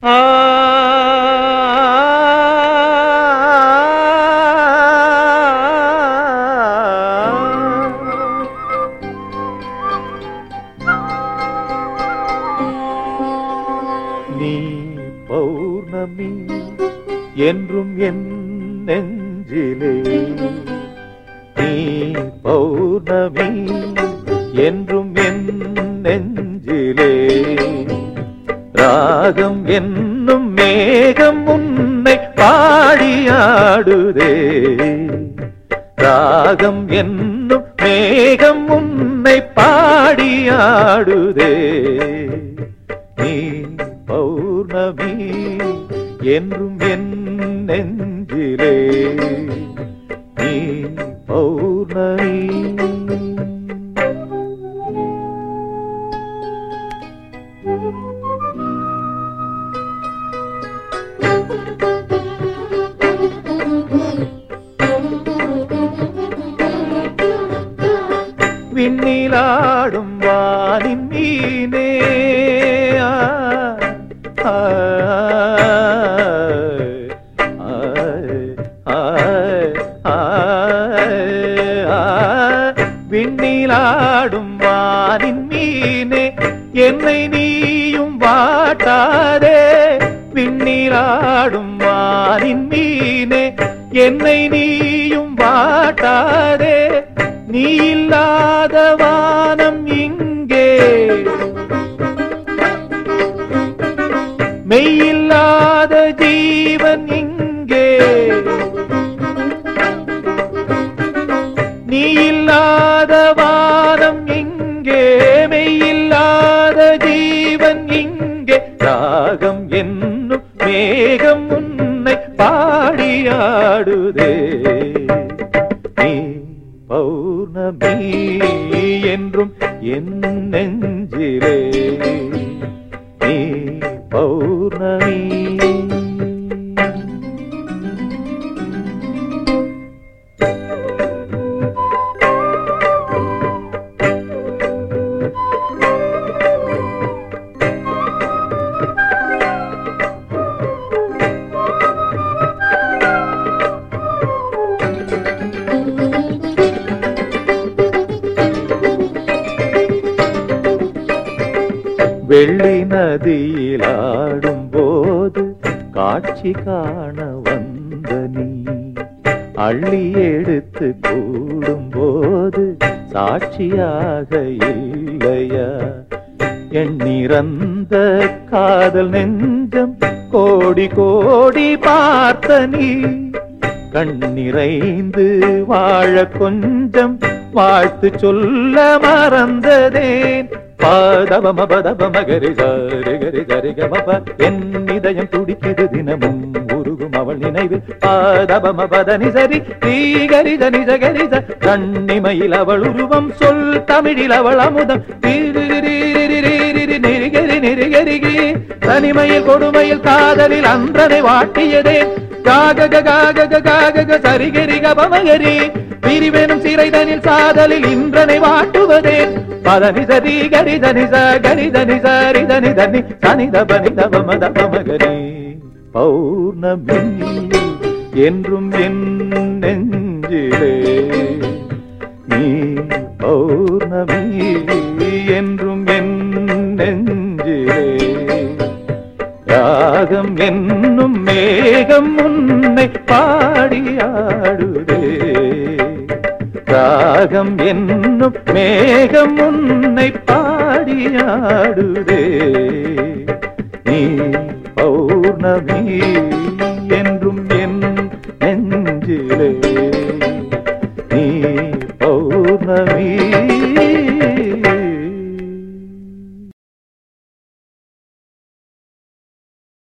நீ பௌர்ணமி என்றும் என் நெஞ்சிலே நீ பௌர்ணமி என்றும் என் நெஞ்சிலே ராகம் என்னும் மேகம் உன்னை பாடியாடுதே ராகம் என்னும் மேகம் உன்னை பாடியாடுதே நீ பௌர்ணமி என்றும் என் நெஞ்சிலே நீ பௌர்ணமி விண்ணிலாடும் வானின் மீனே ஆ, ஆ, ஆ, ஆ, ஆ, விண்ணிலாடும் வானின் மீனே என்னை நீயும் வாட்டாதே விண்ணிலாடும் வானின் மீனே என்னை நீயும் வாட்டாதே நீ இல்லாத வானம் இங்கே மெய்யில்லாத ஜீவன் இங்கே நீ இல்லாத வானம் இங்கே மெய்யில்லாத ஜீவன் இங்கே ராகம் என்னும் மேகம் உன்னை பாடியாடுதே நீ பௌர்ணமி என்றும் என் நெஞ்சிலே நீ பௌர்ணமி வெள்ளி நதியில் ஆடும் போது காட்சி காண வந்த நீ அள்ளி எடுத்து கூடும் போது சாட்சியாக இல்லையா எண்ணிறந்த காதல் நெஞ்சம் கோடி கோடி பார்த்த நீ கண்ணிறைந்து வாழ கொஞ்சம் வாழ்த்து சொல்ல மறந்ததேன் பாதவம பதவம கரி சரி கரி சரி கமப என் இதயம் துடிக்குது தினமும் உருகும் அவள் நினைவில் பாதவம பதனி சரி ஸ்ரீகரி தனி சகரி ச கண்ணிமையில் அவள் உருவம் சொல் தமிழில் அவள் அமுதம் தீரிரிரிரிரிரிரி நெருகரி நெருகரிகி தனிமையில் கொடுமையில் காதலில் அன்றனை வாட்டியதே காகக காகக காகக சரிகரி கபமகரி பிரிவெனும் சிறைதனில் சாதலில் இன்றனை வாட்டுவதே பதனி சரி கரி தனி ச கரி தனி சரி தனி தனி சனி தபனி தபம தபமகரி பௌர்ணமி என்றும் என் நெஞ்சிலே நீ பௌர்ணமி என்றும் என் நெஞ்சிலே ராகம் என்னும் மேகம் உன்னை பாடியாடுதே ராகம் என்னும் மேகம் உன்னை பாடியாடுதே நீ பௌர்ணமி